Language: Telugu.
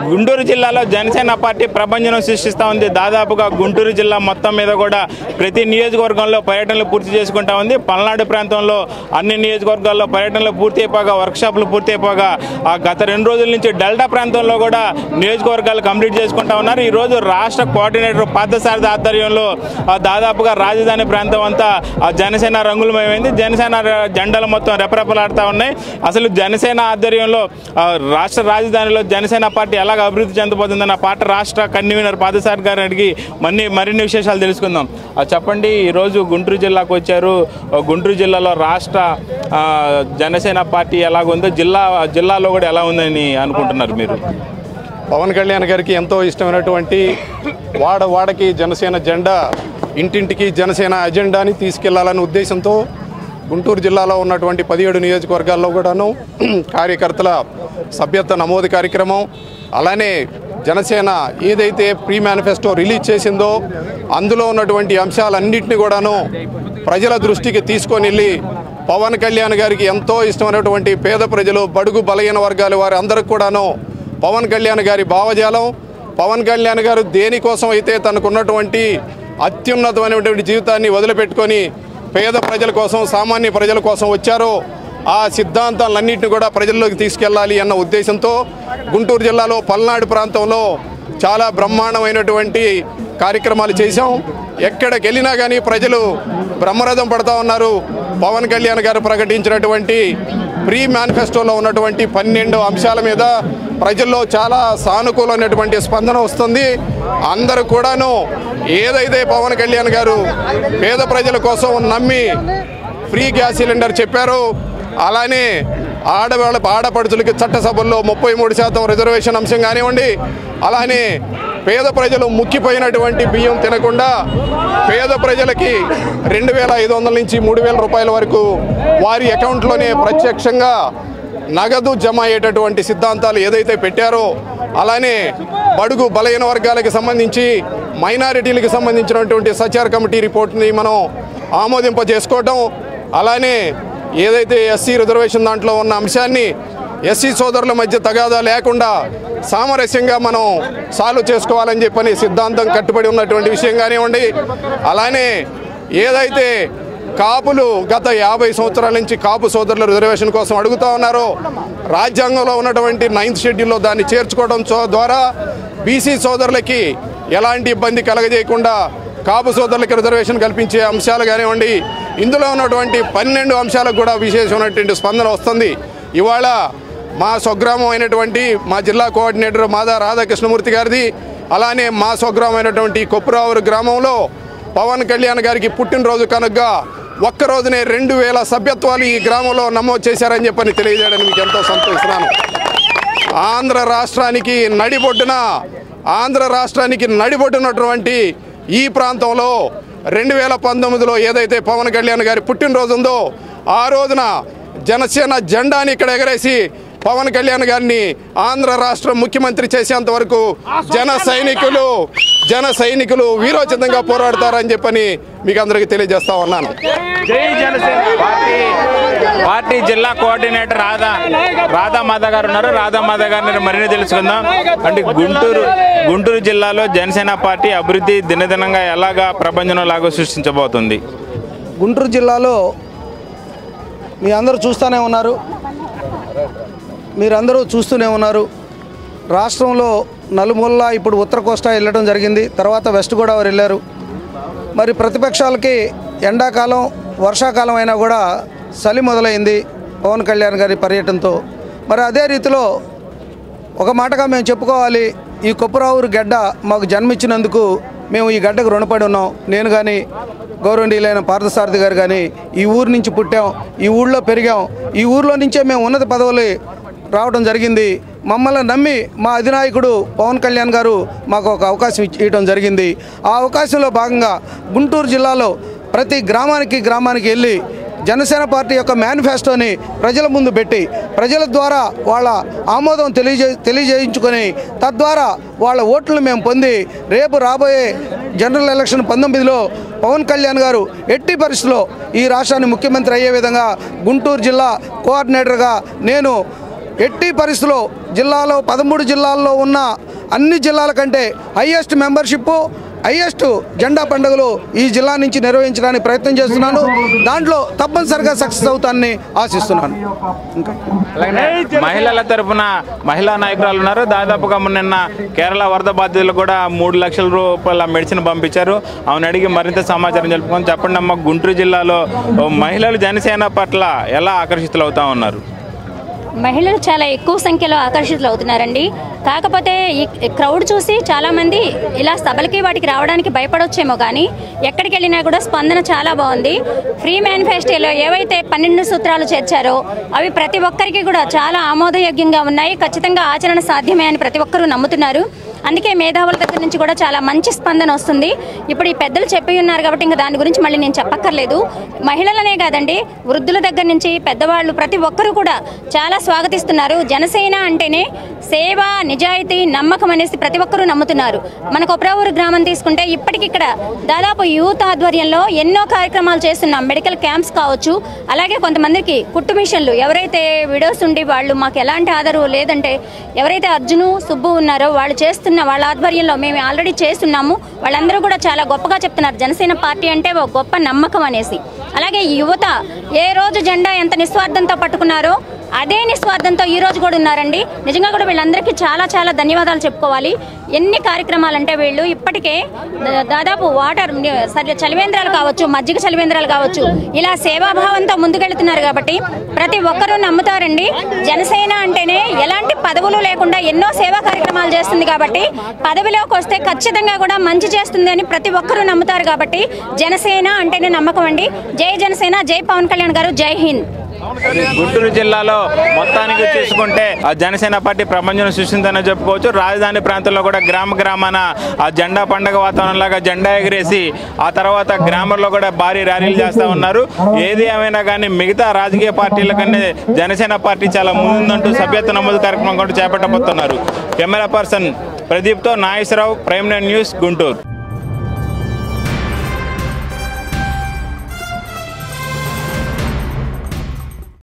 గుంటూరు జిల్లాలో జనసేన పార్టీ ప్రభంజనం సృష్టిస్తూ ఉంది దాదాపుగా గుంటూరు జిల్లా మొత్తం మీద కూడా ప్రతి నియోజకవర్గంలో పర్యటనలు పూర్తి చేసుకుంటా ఉంది పల్నాడు ప్రాంతంలో అన్ని నియోజకవర్గాల్లో పర్యటనలు పూర్తి అయిపోగా వర్క్షాపులు పూర్తి అయిపోగా ఆ గత రెండు రోజుల నుంచి డెల్టా ప్రాంతంలో కూడా నియోజకవర్గాలు కంప్లీట్ చేసుకుంటా ఉన్నారు ఈ రోజు రాష్ట్ర కోఆర్డినేటర్ పార్థసారథి ఆధ్వర్యంలో ఆ, దాదాపుగా రాజధాని ప్రాంతం అంతా ఆ జనసేన రంగులమయమైంది జనసేన ర- జెండాలు మొత్తం రెపరెపలాడుతూ ఉన్నాయి అసలు జనసేన ఆధ్వర్యంలో ఆ, రాష్ట్ర రాజధానిలో జనసేన పార్టీ ఎలాగ అభివృద్ధి చెందబోతుందన్న పార్టీ రాష్ట్ర కన్వీనర్ పాదసారి గారిని అడిగి మన్ని మరిన్ని విశేషాలు తెలుసుకుందాం ఆ, చెప్పండి ఈరోజు గుంటూరు జిల్లాకు వచ్చారు ఆ, గుంటూరు జిల్లాలో రాష్ట్ర ఆ, జనసేన పార్టీ ఎలాగుందో జిల్లా జిల్లాలో కూడా ఎలా ఉందని అనుకుంటున్నారు మీరు పవన్ కళ్యాణ్ గారికి ఎంతో ఇష్టమైనటువంటి వాడ వాడకి జనసేన జెండా ఇంటింటికి జనసేన అజెండాని తీసుకెళ్లాలనే ఉద్దేశంతో గుంటూరు జిల్లాలో ఉన్నటువంటి పదిహేడు నియోజకవర్గాల్లో కూడాను కార్యకర్తల సభ్యత్వ నమోదు కార్యక్రమం అలానే జనసేన ఏదైతే ప్రీ మేనిఫెస్టో రిలీజ్ చేసిందో అందులో ఉన్నటువంటి అంశాలన్నింటినీ కూడాను ప్రజల దృష్టికి తీసుకొని వెళ్ళి పవన్ కళ్యాణ్ గారికి ఎంతో ఇష్టమైనటువంటి పేద ప్రజలు బడుగు బలహీన వర్గాల వారి అందరికి కూడాను పవన్ కళ్యాణ్ గారి భావజాలం పవన్ కళ్యాణ్ గారు దేనికోసం అయితే తనకున్నటువంటి అత్యున్నతమైనటువంటి జీవితాన్ని వదిలిపెట్టుకొని పేద ప్రజల కోసం సామాన్య ప్రజల కోసం వచ్చారో ఆ సిద్ధాంతాలన్నింటినీ కూడా ప్రజల్లోకి తీసుకెళ్ళాలి అన్న ఉద్దేశంతో గుంటూరు జిల్లాలో పల్నాడు ప్రాంతంలో చాలా బ్రహ్మాండమైనటువంటి కార్యక్రమాలు చేశాం ఎక్కడికి వెళ్ళినా కానీ ప్రజలు బ్రహ్మరథం పడతా ఉన్నారు పవన్ కళ్యాణ్ గారు ప్రకటించినటువంటి ప్రీ మేనిఫెస్టోలో ఉన్నటువంటి పన్నెండు అంశాల మీద ప్రజల్లో చాలా సానుకూలమైనటువంటి స్పందన వస్తుంది అందరూ కూడాను ఏదైతే పవన్ కళ్యాణ్ గారు పేద ప్రజల కోసం నమ్మి ఫ్రీ గ్యాస్ సిలిండర్ చెప్పారు అలానే ఆడవాళ్ళ ఆడపడుచులకి చట్టసభల్లో ముప్పై మూడు శాతం రిజర్వేషన్ అంశం కానివ్వండి అలానే పేద ప్రజలు ముక్కిపోయినటువంటి బియ్యం తినకుండా పేద ప్రజలకి రెండు వేల ఐదు వందల నుంచి మూడు వేల రూపాయల వరకు వారి అకౌంట్లోనే ప్రత్యక్షంగా నగదు జమ అయ్యేటటువంటి సిద్ధాంతాలు ఏదైతే పెట్టారో అలానే బడుగు బలహీన వర్గాలకు సంబంధించి మైనారిటీలకు సంబంధించినటువంటి సచార్ కమిటీ రిపోర్ట్ని మనం ఆమోదింప చేసుకోవటం అలానే ఏదైతే ఎస్సీ రిజర్వేషన్ దాంట్లో ఉన్న అంశాన్ని ఎస్సీ సోదరుల మధ్య తగాదా లేకుండా సామరస్యంగా మనం సాల్వ్ చేసుకోవాలని చెప్పని సిద్ధాంతం కట్టుబడి ఉన్నటువంటి విషయం కానివ్వండి అలానే ఏదైతే కాపులు గత యాభై సంవత్సరాల నుంచి కాపు సోదరుల రిజర్వేషన్ కోసం అడుగుతా ఉన్నారో రాజ్యాంగంలో ఉన్నటువంటి నైన్త్ షెడ్యూల్లో దాన్ని చేర్చుకోవడం చో- ద్వారా బీసీ సోదరులకి ఎలాంటి ఇబ్బంది కలగజేయకుండా కాపు సోదరులకి రిజర్వేషన్ కల్పించే అంశాలు కానివ్వండి ఇందులో ఉన్నటువంటి పన్నెండు అంశాలకు కూడా విశేషమైనటువంటి స్పందన వస్తుంది ఇవాళ మా స్వగ్రామం అయినటువంటి మా జిల్లా కోఆర్డినేటర్ మాదా రాధాకృష్ణమూర్తి గారిది అలానే మా స్వగ్రామం అయినటువంటి కొప్పురావురు గ్రామంలో పవన్ కళ్యాణ్ గారికి పుట్టినరోజు కనుక ఒక్క రోజునే రెండు వేల సభ్యత్వాలు ఈ గ్రామంలో నమోదు చేశారని చెప్పని తెలియజేయడానికి మీకు ఎంతో సంతోషిస్తున్నాను ఆంధ్ర రాష్ట్రానికి నడిబొడ్డున ఆంధ్ర రాష్ట్రానికి నడిబొడ్డునటువంటి ఈ ప్రాంతంలో రెండు వేల పంతొమ్మిదిలో ఏదైతే పవన్ కళ్యాణ్ గారి పుట్టినరోజు ఉందో ఆ రోజున జనసేన జెండాని ఇక్కడ ఎగరేసి పవన్ కళ్యాణ్ గారిని ఆంధ్ర రాష్ట్ర ముఖ్యమంత్రి చేసేంత వరకు జన సైనికులు జన సైనికులు వీరోచితంగా పోరాడతారని చెప్పని మీకు అందరికీ తెలియజేస్తా ఉన్నాను జై జనసేన పార్టీ పార్టీ జిల్లా కోఆర్డినేటర్ రాధా రాధా మాధవ్ గారు ఉన్నారు రాధా మాధవ్ గారిని మరిన్ని తెలుసుకుందాం అంటే గుంటూరు గుంటూరు జిల్లాలో జనసేన పార్టీ అభివృద్ధి దినదినంగా ఎలాగా ప్రపంచంలో లాగా సృష్టించబోతుంది గుంటూరు జిల్లాలో మీ అందరూ చూస్తూనే ఉన్నారు మీరందరూ చూస్తూనే ఉన్నారు రాష్ట్రంలో నలుమూలలా ఇప్పుడు ఉత్తర కోస్తా వెళ్ళడం జరిగింది తర్వాత వెస్ట్ గోదావరి వెళ్ళారు మరి ప్రతిపక్షాలకి ఎండాకాలం వర్షాకాలం అయినా కూడా చలి మొదలైంది పవన్ కళ్యాణ్ గారి పర్యటనతో మరి అదే రీతిలో ఒక మాటగా మేము చెప్పుకోవాలి ఈ కొప్పురావురు గడ్డ మాకు జన్మించినందుకు మేము ఈ గడ్డకు రుణపడి ఉన్నాం నేను కానీ గౌరవనీయులైన పార్థసారథి గారు కానీ ఈ ఊరు నుంచి పుట్టాం ఈ ఊళ్ళో పెరిగాం ఈ ఊర్లో నుంచే మేము ఉన్నత పదవులు రావడం జరిగింది మమ్మల్ని నమ్మి మా అధినాయకుడు పవన్ కళ్యాణ్ గారు మాకు ఒక అవకాశం ఇచ్చి- ఇవ్వడం జరిగింది ఆ అవకాశంలో భాగంగా గుంటూరు జిల్లాలో ప్రతి గ్రామానికి గ్రామానికి వెళ్ళి జనసేన పార్టీ యొక్క మేనిఫెస్టోని ప్రజల ముందు పెట్టి ప్రజల ద్వారా వాళ్ళ ఆమోదం తెలియజే తెలియజేయించుకొని తద్వారా వాళ్ళ ఓట్లను మేము పొంది రేపు రాబోయే జనరల్ ఎలక్షన్ పంతొమ్మిదిలో పవన్ కళ్యాణ్ గారు ఎట్టి పరిస్థితుల్లో ఈ రాష్ట్రాన్ని ముఖ్యమంత్రి అయ్యే విధంగా గుంటూరు జిల్లా కోఆర్డినేటర్గా నేను ఎట్టి పరిస్థితిలో జిల్లాలో పదమూడు జిల్లాల్లో ఉన్న అన్ని జిల్లాల కంటే హయ్యెస్ట్ మెంబర్షిప్ హయ్యెస్ట్ జెండా పండుగలు ఈ జిల్లా నుంచి నిర్వహించడానికి ప్రయత్నం చేస్తున్నాను దాంట్లో తప్పనిసరిగా సక్సెస్ అవుతానని ఆశిస్తున్నాను ఇంకా అలాగే మహిళల తరపున మహిళా నాయకురాలు ఉన్నారు దాదాపుగా నిన్న కేరళ వరద బాధితులు కూడా మూడు లక్షల రూపాయల మెడిసిన్ పంపించారు ఆమెను అడిగి మరింత సమాచారం తెలుపుకొని చెప్పండి అమ్మ గుంటూరు జిల్లాలో ఓ మహిళలు జనసేన పట్ల ఎలా ఆకర్షితులు అవుతా ఉన్నారు మహిళలు చాలా ఎక్కువ సంఖ్యలో ఆకర్షితులు అవుతున్నారండి కాకపోతే ఈ క్రౌడ్ చూసి చాలామంది ఇలా సభలకి వాటికి రావడానికి భయపడొచ్చేమో కానీ ఎక్కడికి వెళ్ళినా కూడా స్పందన చాలా బాగుంది ఫ్రీ మేనిఫెస్టోలో ఏవైతే పన్నెండు సూత్రాలు చేర్చారో అవి ప్రతి ఒక్కరికి కూడా చాలా ఆమోదయోగ్యంగా ఉన్నాయి ఖచ్చితంగా ఆచరణ సాధ్యమే అని ప్రతి ఒక్కరూ నమ్ముతున్నారు అందుకే మేధావుల దగ్గర నుంచి కూడా చాలా మంచి స్పందన వస్తుంది ఇప్పుడు ఈ పెద్దలు చెప్పి ఉన్నారు కాబట్టి ఇంకా దాని గురించి మళ్ళీ నేను చెప్పక్కర్లేదు మహిళలనే కాదండి వృద్ధుల దగ్గర నుంచి పెద్దవాళ్ళు ప్రతి ఒక్కరూ కూడా చాలా స్వాగతిస్తున్నారు జనసేన అంటేనే సేవ నిజాయితీ నమ్మకం అనేసి ప్రతి ఒక్కరూ నమ్ముతున్నారు మన కొప్రావూరు గ్రామం తీసుకుంటే ఇప్పటికిక్కడ దాదాపు యూత్ ఆధ్వర్యంలో ఎన్నో కార్యక్రమాలు చేస్తున్నాం మెడికల్ క్యాంప్స్ కావచ్చు అలాగే కొంతమందికి కుట్టు మిషన్లు ఎవరైతే విడోస్ ఉండి వాళ్ళు మాకు ఎలాంటి ఆధారు లేదంటే ఎవరైతే అర్జును సుబ్బు ఉన్నారో వాళ్ళు చేస్తున్న వాళ్ళ ఆధ్వర్యంలో మేము ఆల్రెడీ చేస్తున్నాము వాళ్ళందరూ కూడా చాలా గొప్పగా చెప్తున్నారు జనసేన పార్టీ అంటే ఒక గొప్ప నమ్మకం అనేసి అలాగే ఈ యువత ఏ రోజు జెండా ఎంత నిస్వార్థంతో పట్టుకున్నారో అదే నిస్వార్థంతో ఈ రోజు కూడా ఉన్నారండి నిజంగా కూడా వీళ్ళందరికీ చాలా చాలా ధన్యవాదాలు చెప్పుకోవాలి ఎన్ని కార్యక్రమాలు అంటే వీళ్ళు ఇప్పటికే దా- దాదాపు వాటర్ సరే చలివేంద్రాలు కావచ్చు మజ్జిగ చలివేంద్రాలు కావచ్చు ఇలా సేవాభావంతో ముందుకెళ్తున్నారు కాబట్టి ప్రతి ఒక్కరూ నమ్ముతారండి జనసేన అంటేనే ఎలాంటి పదవులు లేకుండా ఎన్నో సేవా కార్యక్రమాలు చేస్తుంది కాబట్టి పదవిలోకి వస్తే ఖచ్చితంగా కూడా మంచి చేస్తుంది అని ప్రతి ఒక్కరూ నమ్ముతారు కాబట్టి జనసేన అంటేనే నమ్మకం అండి జై జనసేన జై పవన్ కళ్యాణ్ గారు జై హింద్ గుంటూరు జిల్లాలో మొత్తానికి చూసుకుంటే ఆ జనసేన పార్టీ ప్రపంచం సృష్టిందని చెప్పుకోవచ్చు రాజధాని ప్రాంతంలో కూడా గ్రామ గ్రామాన ఆ జెండా పండగ వాతావరణంలాగా జెండా ఎగిరేసి ఆ తర్వాత గ్రామంలో కూడా భారీ ర్యాలీలు చేస్తూ ఉన్నారు ఏది ఏమైనా కానీ మిగతా రాజకీయ పార్టీల కన్నా జనసేన పార్టీ చాలా ముందంటూ సభ్యత్వ నమోదు కార్యక్రమం కూడా చేపట్టబోతున్నారు కెమెరా పర్సన్ ప్రదీప్తో Nageswararao prime nine news Guntur